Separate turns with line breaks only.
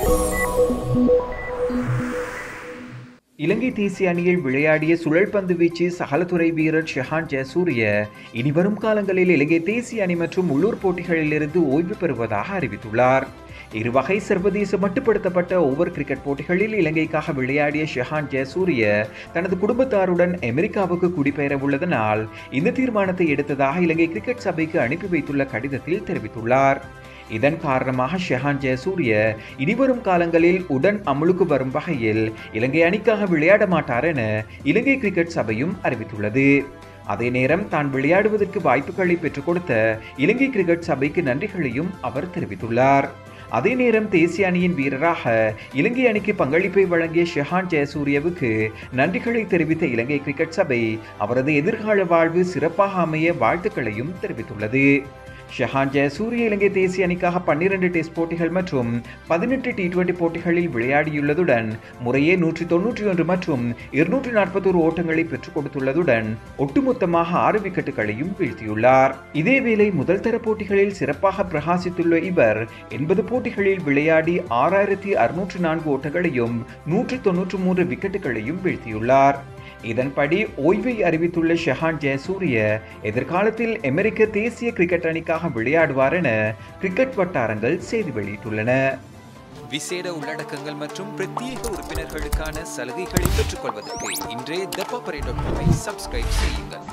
இலங்கை தேசிய அணியில் விளையாடிய சுழல்பந்து வீச்சு சகலத்துறை வீரர் ஷெஹான் ஜெயசூரிய இனிவரும் காலங்களில் இலங்கை தேசிய அணி மற்றும் உள்ளூர் போட்டிகளிலிருந்து ஓய்வு பெறுவதாக அறிவித்துள்ளார் இருவகை சர்வதேச மட்டுப்படுத்தப்பட்ட ஓவர் கிரிக்கெட் போட்டிகளில் இலங்கைக்காக விளையாடிய ஷெஹான் ஜெயசூரிய தனது குடும்பத்தாருடன் அமெரிக்காவுக்கு குடிபெயர உள்ளதனால் இந்த தீர்மானத்தை எடுத்ததாக இலங்கை கிரிக்கெட் சபைக்கு அனுப்பி வைத்துள்ள கடிதத்தில் தெரிவித்துள்ளார் இதன் காரணமாக ஷெஹான் ஜெயசூரிய இனிவரும் காலங்களில் உடன் அமுலுக்கு வரும் வகையில் இலங்கை அணிக்காக விளையாட மாட்டார் என இலங்கை கிரிக்கெட் சபையும் அறிவித்துள்ளது அதே நேரம் தான் விளையாடுவதற்கு வாய்ப்புகளை பெற்றுக் கொடுத்த இலங்கை கிரிக்கெட் சபைக்கு நன்றிகளையும் அவர் தெரிவித்துள்ளார் அதே நேரம் தேசிய அணியின் வீரராக இலங்கை அணிக்கு பங்களிப்பை வழங்கிய ஷெஹான் ஜெயசூரியவுக்கு நன்றிகளை தெரிவித்த இலங்கை கிரிக்கெட் சபை அவரது எதிர்கால வாழ்வு சிறப்பாக அமைய வாழ்த்துக்களையும் தெரிவித்துள்ளது ஷஹான் ஜெயசூரிய இலங்கை தேசிய அணிக்காக பன்னிரண்டு டெஸ்ட் போட்டிகள் மற்றும் பதினெட்டு டி டுவெண்டி போட்டிகளில் விளையாடியுள்ளதுடன் முறையே நூற்றி தொன்னூற்றி ஒன்று மற்றும் இருநூற்றி நாற்பத்தோரு ஓட்டங்களை பெற்றுக் கொடுத்துள்ளதுடன் ஒட்டுமொத்தமாக ஆறு விக்கெட்டுகளையும் வீழ்த்தியுள்ளார் இதேவேளை முதல் தர போட்டிகளில் சிறப்பாக பிரகாசித்துள்ள இவர் எண்பது போட்டிகளில் விளையாடி ஆறாயிரத்தி அறுநூற்று நான்கு ஓட்டங்களையும் நூற்று தொன்னூற்று மூன்று விக்கெட்டுகளையும் வீழ்த்தியுள்ளார் இதன்படி ஓய்வை அறிவித்துள்ள ஷெஹான் ஜெயசூரிய எதிர்காலத்தில் அமெரிக்க தேசிய கிரிக்கெட் அணிக்காக விளையாடுவார் என கிரிக்கெட் வட்டாரங்கள் செய்தி வெளியிட்டுள்ளன
விசேட உள்ளடக்கங்கள் மற்றும் பிரத்யேக உறுப்பினர்களுக்கான சலுகைகளை பெற்றுக்கொள்வதற்கு இன்றே தப்பாப்பரை டாட் காமை சப்ஸ்கிரைப் செய்யுங்கள்